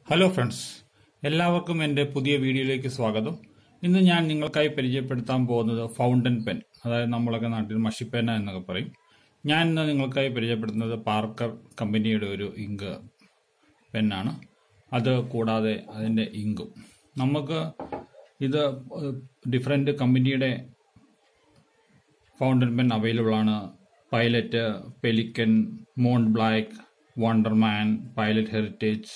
hello friends എല്ലാവർക്കും എൻ്റെ പുതിയ വീഡിയോയിലേക്ക് സ്വാഗതം ഇന്ന് ഞാൻ നിങ്ങൾക്കായി പരിചയപ്പെടുത്താൻ പോകുന്നത് ഫൗണ്ടൻ പെൻ അതായത് നമ്മളൊക്കെ നാട്ടിൽ മഷിപ്പേന എന്നൊക്കെ പറയും ഞാൻ ഇന്ന് നിങ്ങൾക്കായി പരിചയപ്പെടുത്തുന്നത് പാർക്കർ കമ്പനിയുടെ ഒരു ഇങ്ക് പെന്നാണ് അത് കൂടാതെ അതിൻ്റെ ഇങ്കും നമുക്ക് ഇത് ഡിഫറെൻ്റ് കമ്പനിയുടെ ഫൗണ്ടൻ പെൻ അവൈലബിൾ ആണ് Pilot Pelikan Mont Blanc Waterman Pilot Heritage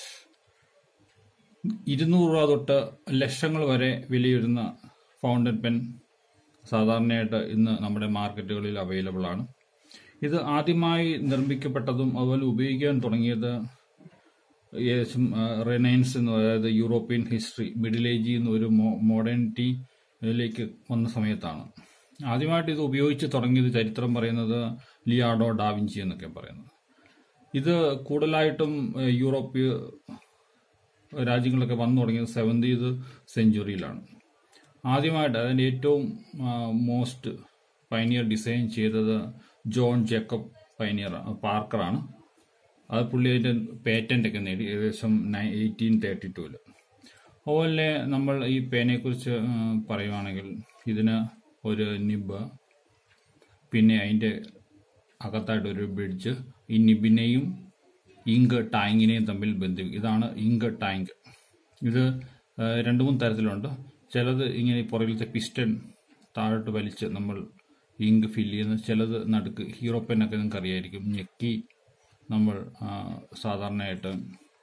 ഇരുന്നൂറ് രൂപ തൊട്ട് ലക്ഷങ്ങൾ വരെ വിലയിരുന്ന ഫൗണ്ടൻ പെൻ സാധാരണയായിട്ട് ഇന്ന് നമ്മുടെ മാർക്കറ്റുകളിൽ അവൈലബിൾ ആണ് ഇത് ആദ്യമായി നിർമ്മിക്കപ്പെട്ടതും അതുപോലെ ഉപയോഗിക്കാൻ തുടങ്ങിയത് ഏകദേശം റിനൈൻസ് എന്ന് അതായത് യൂറോപ്യൻ ഹിസ്റ്ററി മിഡിൽ ഏജിൽ നിന്ന് ഒരു മോഡേണിറ്റി ഇതിലേക്ക് വന്ന സമയത്താണ് ആദ്യമായിട്ട് ഇത് ഉപയോഗിച്ച് തുടങ്ങിയത് ചരിത്രം പറയുന്നത് ലിയാഡോ ഡാവിഞ്ചി എന്നൊക്കെ പറയുന്നത് ഇത് കൂടുതലായിട്ടും ഏഹ്, യൂറോപ്യ രാജ്യങ്ങളൊക്കെ വന്നു തുടങ്ങിയത് സെവൻറ്റീത് സെഞ്ചുറിയിലാണ് ആദ്യമായിട്ട് അതിൻ്റെ ഏറ്റവും മോസ്റ്റ് പൈനിയർ ഡിസൈൻ ചെയ്തത് ജോൺ ജേക്കബ് പൈനിയർ പാർക്കറാണ് അത് പുള്ളി അതിൻ്റെ പേറ്റൻ്റ് ഒക്കെ നേടി ഏകദേശം എയ്റ്റീൻ തേർട്ടി ടൂവിൽ അതുപോലെ നമ്മൾ ഈ പേനയെക്കുറിച്ച് ആ, പറയുവാണെങ്കിൽ ഇതിന് ഒരു നിബ് പിന്നെ അതിൻ്റെ അകത്തായിട്ടൊരു ബ്രിഡ്ജ് ഈ നിബിനെയും ഇങ്ക് ടാങ്കിനെയും തമ്മിൽ ബന്ധിക്കും ഇതാണ് ഇങ്ക് ടാങ്ക് ഇത് ആ, രണ്ട് മൂന്ന് തരത്തിലുണ്ട് ചിലത് ഇങ്ങനെ പുറകിലത്തെ പിസ്റ്റൺ താഴോട്ട് വലിച്ച് നമ്മൾ ഇങ്ക് ഫില്ല് ചെയ്യുന്ന ചിലത് നടുക്ക് ഹീറോ പെന്നൊക്കെ നിങ്ങൾക്ക് അറിയായിരിക്കും ഞെക്കി നമ്മൾ ആ, സാധാരണയായിട്ട്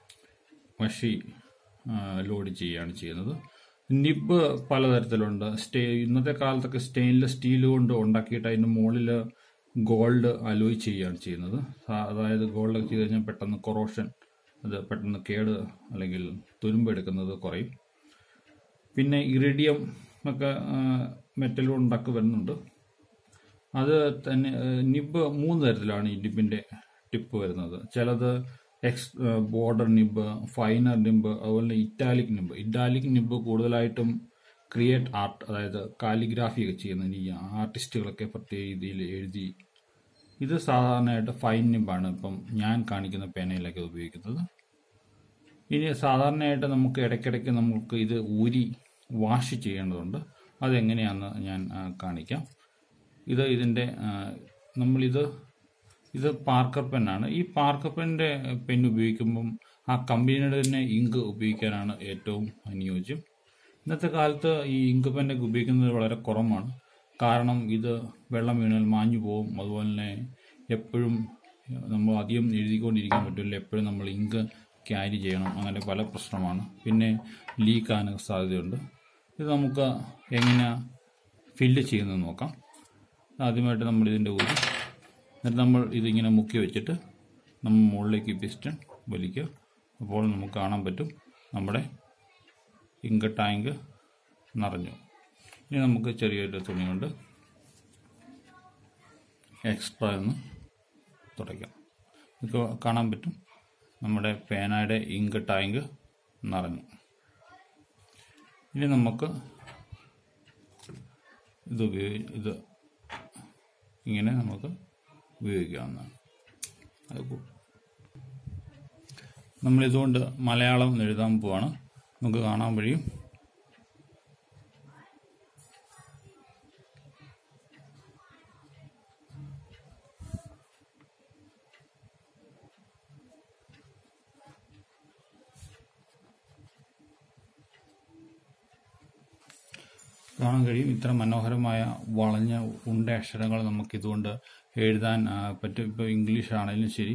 മഷി ആ, ലോഡ് ചെയ്യുകയാണ് ചെയ്യുന്നത് നിബ് പലതരത്തിലുണ്ട് സ്റ്റേ ഇന്നത്തെ കാലത്തൊക്കെ സ്റ്റെയിൻലെസ് സ്റ്റീൽ കൊണ്ട് ഉണ്ടാക്കിയിട്ട് അതിൻ്റെ മുകളിൽ ഗോൾഡ് അലോയ് ചെയ്യുകയാണ് ചെയ്യുന്നത് സാ- അതായത് ഗോൾഡ് ചെയ്ത് കഴിഞ്ഞാൽ പെട്ടെന്ന് കൊറോഷൻ അത് പെട്ടെന്ന് കേട് അല്ലെങ്കിൽ തുരുമ്പ് എടുക്കുന്നത് കുറയും പിന്നെ ഇറിഡിയം ഒക്കെ മെറ്റൽ ഉണ്ടാക്കി വരുന്നുണ്ട് അത് തന്നെ ഏഹ്, നിബ് മൂന്ന് തരത്തിലാണ് ഈ നിബിന്റെ ടിപ്പ് വരുന്നത് ചിലത് X broader nib finer nib അതുപോലെ ഇറ്റാലിക് നിബ് ഇറ്റാലിക് നിബ് കൂടുതലായിട്ടും ക്രിയേറ്റ് ആർട്ട് അതായത് കാലിഗ്രാഫി ഒക്കെ ചെയ്യുന്ന ഈ ആർട്ടിസ്റ്റുകളൊക്കെ പ്രത്യേക രീതിയിൽ എഴുതി ഇത് സാധാരണയായിട്ട് ഫൈൻ നിബാണ് ഇപ്പം ഞാൻ കാണിക്കുന്ന പേനയിലൊക്കെ ഉപയോഗിക്കുന്നത് ഇനി സാധാരണയായിട്ട് നമുക്ക് ഇടയ്ക്കിടയ്ക്ക് നമുക്ക് ഇത് ഊരി വാഷ് ചെയ്യേണ്ടതുണ്ട് അതെങ്ങനെയാണെന്ന് ഞാൻ ആ, കാണിക്കാം ഇത് ഇതിൻ്റെ ആ, നമ്മളിത് ഇത് പാർക്കർ പെന്നാണ് ഈ പാർക്കർ പെന്നിൻ്റെ പെൻ ഉപയോഗിക്കുമ്പം ആ കമ്പനിയുടെ തന്നെ ഇങ്ക് ഉപയോഗിക്കാനാണ് ഏറ്റവും അനുയോജ്യം ഇന്നത്തെ കാലത്ത് ഈ ഇങ്ക് പെന്നൊക്കെ ഉപയോഗിക്കുന്നത് വളരെ കുറവാണ് കാരണം ഇത് വെള്ളം വീണാൽ മാഞ്ഞു പോകും അതുപോലെ തന്നെ എപ്പോഴും നമ്മൾ അധികം എഴുതിക്കൊണ്ടിരിക്കാൻ പറ്റില്ല എപ്പോഴും നമ്മൾ ഇങ്ക് ക്യാരി ചെയ്യണം അങ്ങനെ പല പ്രശ്നമാണ് പിന്നെ ലീക്ക് ആകാനൊക്കെ സാധ്യതയുണ്ട് ഇത് നമുക്ക് എങ്ങനെ ഫില്ല് ചെയ്യുന്നത് നോക്കാം ആദ്യമായിട്ട് നമ്മൾ ഇതിൻ്റെ ഊരി എന്നിട്ട് നമ്മൾ ഇതിങ്ങനെ മുക്കി വെച്ചിട്ട് നമ്മൾ മുകളിലേക്ക് പിസ്റ്റൺ വലിക്കുക അപ്പോൾ നമുക്ക് കാണാൻ പറ്റും നമ്മുടെ ഇങ്ക് ടാങ്ക് നിറഞ്ഞു ഇനി നമുക്ക് ചെറിയൊരു തുണി കൊണ്ട് എക്സ്ട്രാ ഒന്ന് തുടയ്ക്കാം ഇപ്പോൾ കാണാൻ പറ്റും നമ്മുടെ പേനയുടെ ഇങ്ക് ടാങ്ക് നിറഞ്ഞു ഇനി നമുക്ക് ഇത് ഉപയോഗി ഇത് ഇങ്ങനെ നമുക്ക് ഉപയോഗിക്കാവുന്നതാണ് അത് കൂ- നമ്മളിതുകൊണ്ട് മലയാളം എന്ന് എഴുതാൻ പോവാണ് നമുക്ക് കാണാൻ കഴിയും കാണാൻ കഴിയും ഇത്ര മനോഹരമായ വളഞ്ഞ ഉണ്ട അക്ഷരങ്ങൾ നമുക്ക് ഇതുകൊണ്ട് എഴുതാൻ ആ, പറ്റും ഇപ്പോൾ ഇംഗ്ലീഷ് ആണെങ്കിലും ശരി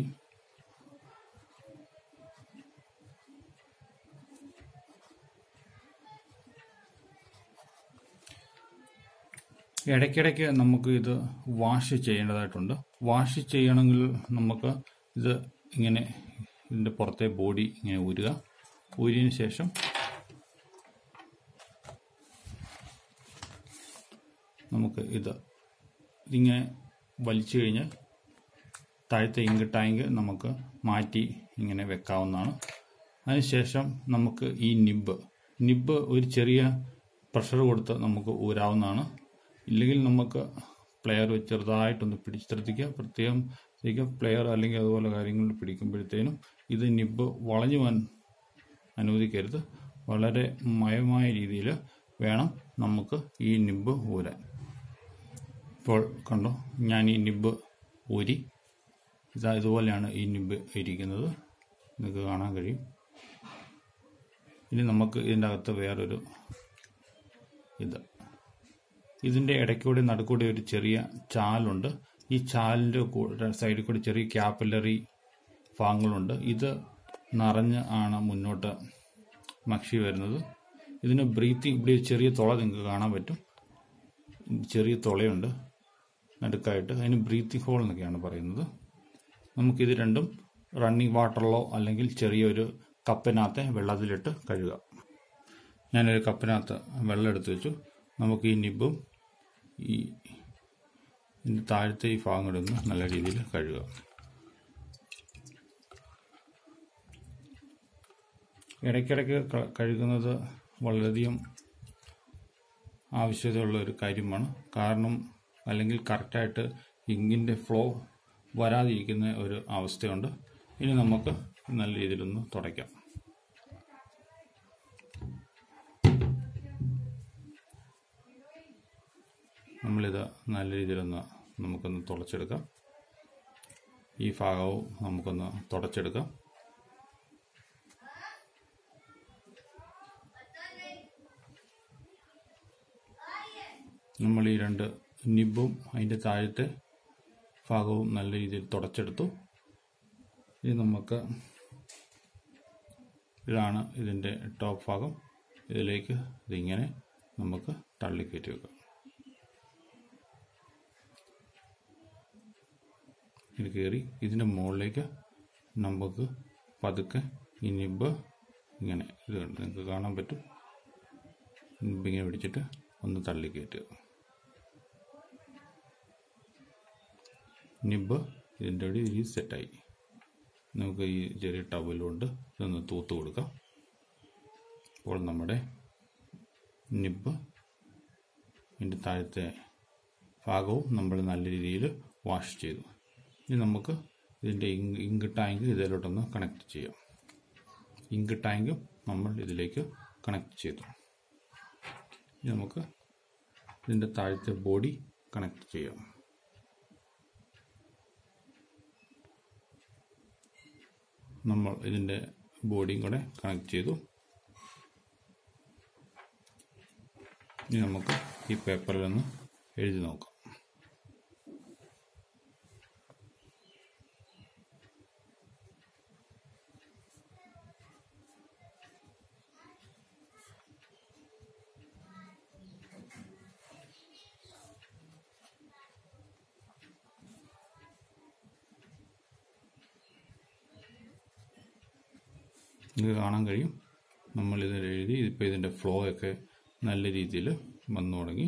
ഇടയ്ക്കിടയ്ക്ക് നമുക്ക് ഇത് വാഷ് ചെയ്യേണ്ടതായിട്ടുണ്ട് വാഷ് ചെയ്യണമെങ്കിൽ നമുക്ക് ഇത് ഇങ്ങനെ ഇതിൻ്റെ പുറത്തെ ബോഡി ഇങ്ങനെ ഊരുക ഊരിയതിന് ശേഷം നമുക്ക് ഇത് ഇതിങ്ങനെ വലിച്ചു കഴിഞ്ഞാൽ താഴത്തെ ഇങ്ക് ടാങ്ക് നമുക്ക് മാറ്റി ഇങ്ങനെ വെക്കാവുന്നതാണ് അതിനുശേഷം നമുക്ക് ഈ നിബ് നിബ് ഒരു ചെറിയ പ്രഷർ കൊടുത്ത് നമുക്ക് ഊരാവുന്നതാണ് ഇല്ലെങ്കിൽ നമുക്ക് പ്ലെയർ വെച്ച് ചെറുതായിട്ടൊന്ന് പിടിച്ച് ശ്രദ്ധിക്കുക പ്രത്യേകം ശ്രദ്ധിക്കുക പ്ലെയർ അല്ലെങ്കിൽ അതുപോലെ കാര്യങ്ങൾ പിടിക്കുമ്പോഴത്തേനും ഇത് നിബ് വളഞ്ഞു പോകാൻ അനുവദിക്കരുത് വളരെ മയമായ രീതിയിൽ വേണം നമുക്ക് ഈ നിബ് ഊരാൻ ഇപ്പോൾ കണ്ടോ ഞാൻ ഈ നിബ് ഊരി ഇതാ ഇതുപോലെയാണ് ഈ നിബ് ഇരിക്കുന്നത് നിങ്ങൾക്ക് കാണാൻ കഴിയും ഇനി നമുക്ക് ഇതിൻ്റെ അകത്ത് വേറൊരു ഇത് ഇതിൻ്റെ ഇടയ്ക്കൂടെ നടുക്കൂടെ ഒരു ചെറിയ ചാലുണ്ട് ഈ ചാലിൻ്റെ സൈഡിൽ കൂടി ചെറിയ ക്യാപ്പിലറി ഭാഗങ്ങളുണ്ട് ഇത് നിറഞ്ഞ് ആണ് മുന്നോട്ട് മക്ഷി വരുന്നത് ഇതിന് ബ്രീത്തിങ് ഇവിടെ ഒരു ചെറിയ തുള നിങ്ങൾക്ക് കാണാൻ പറ്റും ചെറിയ തുളയുണ്ട് നടുക്കായിട്ട് അതിന് ബ്രീത്തിങ് ഹോൾ എന്നൊക്കെയാണ് പറയുന്നത് നമുക്കിത് രണ്ടും റണ്ണിങ് വാട്ടറിലോ അല്ലെങ്കിൽ ചെറിയൊരു കപ്പിനകത്തെ വെള്ളത്തിലിട്ട് കഴുകാം ഞാനൊരു കപ്പിനകത്ത് വെള്ളം എടുത്ത് വെച്ചു നമുക്ക് ഈ നിബും ഈ ഇതിൻ്റെ താഴത്തെ ഈ ഭാഗം കൂടെ ഒന്ന് നല്ല രീതിയിൽ കഴുകാം ഇടയ്ക്കിടയ്ക്ക് ക- കഴുകുന്നത് വളരെയധികം ആവശ്യതയുള്ള ഒരു കാര്യമാണ് കാരണം അല്ലെങ്കിൽ കറക്റ്റായിട്ട് ഇങ്കിൻ്റെ ഫ്ലോ വരാതിരിക്കുന്ന ഒരു അവസ്ഥയുണ്ട് ഇനി നമുക്ക് നല്ല രീതിയിലൊന്ന് തുടയ്ക്കാം നമ്മളിത് നല്ല രീതിയിലൊന്ന് നമുക്കൊന്ന് തുടച്ചെടുക്കാം ഈ ഭാഗവും നമുക്കൊന്ന് തുടച്ചെടുക്കാം നമ്മൾ ഈ രണ്ട് നിബും അതിൻ്റെ താഴത്തെ ഭാഗവും നല്ല രീതിയിൽ തുടച്ചെടുത്തു ഇനി നമുക്ക് ഇതാണ് ഇതിൻ്റെ ടോപ്പ് ഭാഗം ഇതിലേക്ക് ഇതിങ്ങനെ നമുക്ക് തള്ളിക്കയറ്റി വെക്കാം ഇത് കയറി ഇതിൻ്റെ മുകളിലേക്ക് നമുക്ക് പതുക്കെ ഈ നിബ് ഇങ്ങനെ ഇത് കണ്ട് നിങ്ങൾക്ക് കാണാൻ പറ്റും നിബ് ഇങ്ങനെ പിടിച്ചിട്ട് ഒന്ന് തള്ളിക്കയറ്റുക നിബ് ഇതിൻ്റെ അടി ഈ സെറ്റായി നമുക്ക് ഈ ചെറിയ ടവലുകൊണ്ട് ഇതൊന്ന് തൂത്ത് കൊടുക്കാം അപ്പോൾ നമ്മുടെ നിബ് ഇതിൻ്റെ താഴത്തെ ഭാഗവും നമ്മൾ നല്ല രീതിയിൽ വാഷ് ചെയ്തു ഇനി നമുക്ക് ഇതിൻ്റെ ഇങ്ക് ഇങ്ക് ടാങ്ക് ഇതിലോട്ടൊന്ന് കണക്ട് ചെയ്യാം ഇങ്ക് ടാങ്കും നമ്മൾ ഇതിലേക്ക് കണക്ട് ചെയ്തു ഇനി നമുക്ക് ഇതിൻ്റെ താഴത്തെ ബോഡി കണക്ട് ചെയ്യാം നമ്മൾ ഇതിൻ്റെ ബോഡിയും കൂടെ കണക്ട് ചെയ്തു ഇനി നമുക്ക് ഈ പേപ്പറിലൊന്ന് എഴുതി നോക്കാം നിങ്ങൾക്ക് കാണാൻ കഴിയും നമ്മളിത് എഴുതി ഇപ്പോൾ ഇതിൻ്റെ ഫ്ലോ ഒക്കെ നല്ല രീതിയിൽ വന്നു തുടങ്ങി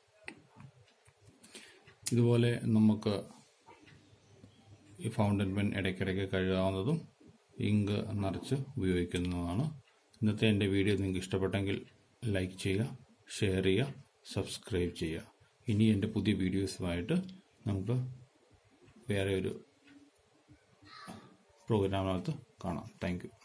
ഇതുപോലെ നമുക്ക് ഈ ഫൗണ്ടൻ പെൻ ഇടയ്ക്കിടയ്ക്ക് കഴുകാവുന്നതും ഇങ്ക് നിറച്ച് ഉപയോഗിക്കുന്നതുമാണ് ഇന്നത്തെ എൻ്റെ വീഡിയോ നിങ്ങൾക്ക് ഇഷ്ടപ്പെട്ടെങ്കിൽ ലൈക്ക് ചെയ്യുക ഷെയർ ചെയ്യുക സബ്സ്ക്രൈബ് ചെയ്യുക ഇനി എൻ്റെ പുതിയ വീഡിയോസുമായിട്ട് നമുക്ക് വേറെ ഒരു പ്രോഗ്രാമിനകത്ത് കാണാം താങ്ക് യു